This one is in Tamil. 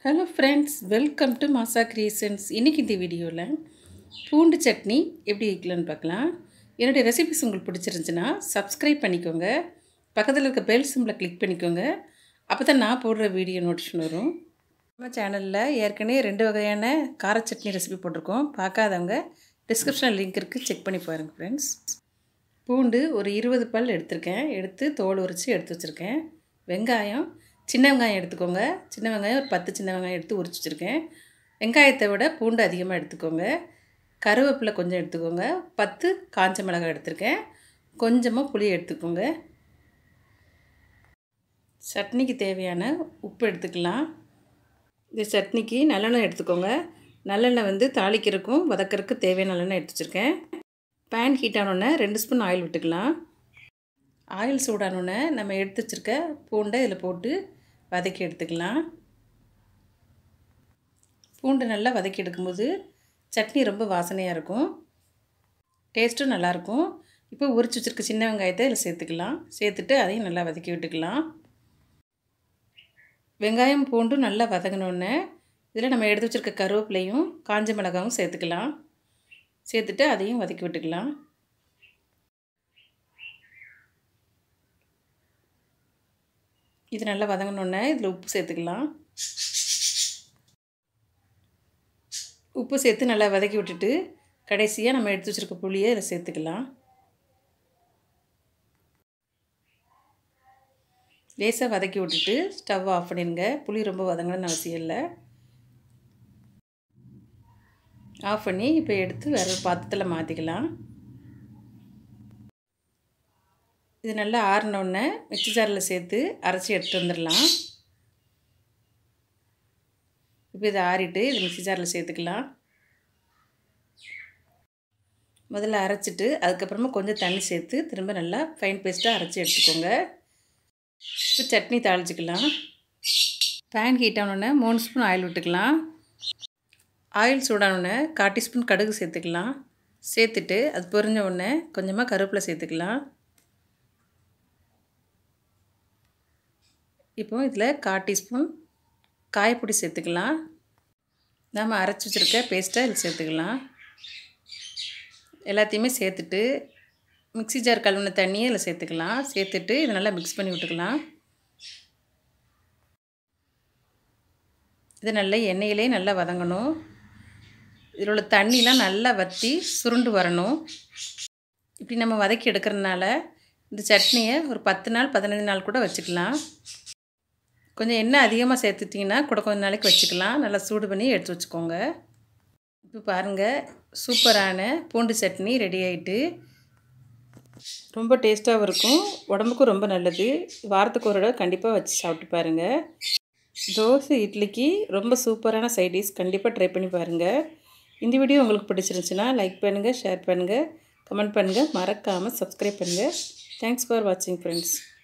hello friends welcome to Maasa creations இன்றைக்கி இந்த வீடியோவில் பூண்டு சட்னி எப்படி வைக்கலான்னு பார்க்கலாம் என்னுடைய ரெசிபிஸ் உங்களுக்கு பிடிச்சிருந்துச்சுன்னா சப்ஸ்கிரைப் பண்ணிக்கோங்க பக்கத்தில் இருக்க பெல் சிம்பிளை கிளிக் பண்ணிக்கோங்க அப்போ தான் நான் போடுற வீடியோ நோட்டிஃபிகேஷன் வரும் நம்ம சேனலில் ஏற்கனவே ரெண்டு வகையான கார சட்னி ரெசிபி போட்டிருக்கோம் பார்க்காதவங்க டிஸ்கிரிப்ஷனில் லிங்க் இருக்குது செக் பண்ணி பாருங்கள் ஃப்ரெண்ட்ஸ் பூண்டு ஒரு இருபது பல் எடுத்திருக்கேன் எடுத்து தோல் உரித்து எடுத்து வச்சுருக்கேன் வெங்காயம் சின்ன வெங்காயம் எடுத்துக்கோங்க சின்ன வெங்காயம் ஒரு பத்து சின்ன வெங்காயம் எடுத்து உரிச்சு வச்சுருக்கேன் வெங்காயத்தை விட பூண்டு அதிகமாக எடுத்துக்கோங்க கருவேப்பிலை கொஞ்சம் எடுத்துக்கோங்க பத்து காஞ்ச மிளகாய் எடுத்திருக்கேன் கொஞ்சமாக புளி எடுத்துக்கோங்க சட்னிக்கு தேவையான உப்பு எடுத்துக்கலாம் இந்த சட்னிக்கு நல்லெண்ணெய் எடுத்துக்கோங்க நல்லெண்ணெய் வந்து தாளிக்கிறதுக்கும் வதக்கிறதுக்கு தேவையான நல்லெண்ணெய் எடுத்து வச்சுருக்கேன் பேன் ஹீட் ஆனோடனே ரெண்டு ஸ்பூன் ஆயில் விட்டுக்கலாம் ஆயில் சூடானோடனே நம்ம எடுத்து வச்சுருக்க பூண்டை இதில் போட்டு வதக்கி எடுத்துக்கலாம் பூண்டு நல்லா வதக்கி எடுக்கும்போது சட்னி ரொம்ப வாசனையாக இருக்கும் டேஸ்ட்டும் நல்லாயிருக்கும் இப்போ உரிச்சு வச்சுருக்க சின்ன வெங்காயத்தை இதில் சேர்த்துக்கலாம் சேர்த்துட்டு அதையும் நல்லா வதக்கி விட்டுக்கலாம் வெங்காயம் பூண்டும் நல்லா வதங்கினோடனே இதில் நம்ம எடுத்து வச்சுருக்க கருவேப்பிலையும் காஞ்ச மிளகாவும் சேர்த்துக்கலாம் சேர்த்துட்டு அதையும் வதக்கி விட்டுக்கலாம் இது நல்லா வதங்கினோடனே இதில் உப்பு சேர்த்துக்கலாம் உப்பு சேர்த்து நல்லா வதக்கி விட்டுட்டு கடைசியாக நம்ம எடுத்து வச்சுருக்க புளியை இதில் சேர்த்துக்கலாம் லேசாக வதக்கி விட்டுட்டு ஸ்டவ் ஆஃப் பண்ணிடுங்க புளி ரொம்ப வதங்கணும்னு அவசியம் இல்லை ஆஃப் பண்ணி இப்போ எடுத்து வேறு ஒரு பாத்திரத்தில் மாற்றிக்கலாம் இது நல்லா ஆறினோடனே மிக்சி ஜாரில் சேர்த்து அரைச்சி எடுத்துகிட்டு வந்துடலாம் இப்போ இதை ஆறிட்டு இது மிக்சி ஜாரில் சேர்த்துக்கலாம் முதல்ல அரைச்சிட்டு அதுக்கப்புறமா கொஞ்சம் தண்ணி சேர்த்து திரும்ப நல்லா ஃபைன் பேஸ்ட்டாக அரைச்சி எடுத்துக்கோங்க இப்போ சட்னி தாளிச்சிக்கலாம் பேன் ஹீட் ஆனோடனே மூணு ஸ்பூன் ஆயில் விட்டுக்கலாம் ஆயில் சூடானோடனே கால் டீஸ்பூன் கடுகு சேர்த்துக்கலாம் சேர்த்துட்டு அது பொரிஞ்ச உடனே கொஞ்சமாக கருவேப்பிலை சேர்த்துக்கலாம் இப்போ இதில் கால் டீஸ்பூன் காயப்பொடி சேர்த்துக்கலாம் நாம் அரைச்சி வச்சுருக்க பேஸ்ட்டை இதில் சேர்த்துக்கலாம் எல்லாத்தையுமே சேர்த்துட்டு மிக்சி ஜார் கழுவின தண்ணியை இதில் சேர்த்துக்கலாம் சேர்த்துட்டு இதை நல்லா மிக்ஸ் பண்ணி விட்டுக்கலாம் இது நல்லா எண்ணெயிலே நல்லா வதங்கணும் இதில் உள்ள தண்ணிலாம் நல்லா வற்றி சுருண்டு வரணும் இப்படி நம்ம வதக்கி எடுக்கிறதுனால இந்த சட்னியை ஒரு பத்து நாள் பதினஞ்சு நாள் கூட வச்சுக்கலாம் கொஞ்சம் எண்ணெய் அதிகமாக சேர்த்துட்டிங்கன்னா கூட கொஞ்சம் நாளைக்கு வச்சுக்கலாம் நல்லா சூடு பண்ணி எடுத்து வச்சுக்கோங்க இப்போ பாருங்கள் சூப்பரான பூண்டு சட்னி ரெடி ஆகிட்டு ரொம்ப டேஸ்ட்டாகவும் இருக்கும் உடம்புக்கும் ரொம்ப நல்லது வாரத்துக்கு ஒரு தடவை கண்டிப்பாக வச்சு சாப்பிட்டு பாருங்கள் தோசை இட்லிக்கு ரொம்ப சூப்பரான சைடிஷ் கண்டிப்பாக ட்ரை பண்ணி பாருங்கள் இந்த வீடியோ உங்களுக்கு பிடிச்சிருந்துச்சுன்னா லைக் பண்ணுங்கள் ஷேர் பண்ணுங்கள் கமெண்ட் பண்ணுங்கள் மறக்காமல் சப்ஸ்கிரைப் பண்ணுங்கள் தேங்க்ஸ் ஃபார் வாட்சிங் ஃப்ரெண்ட்ஸ்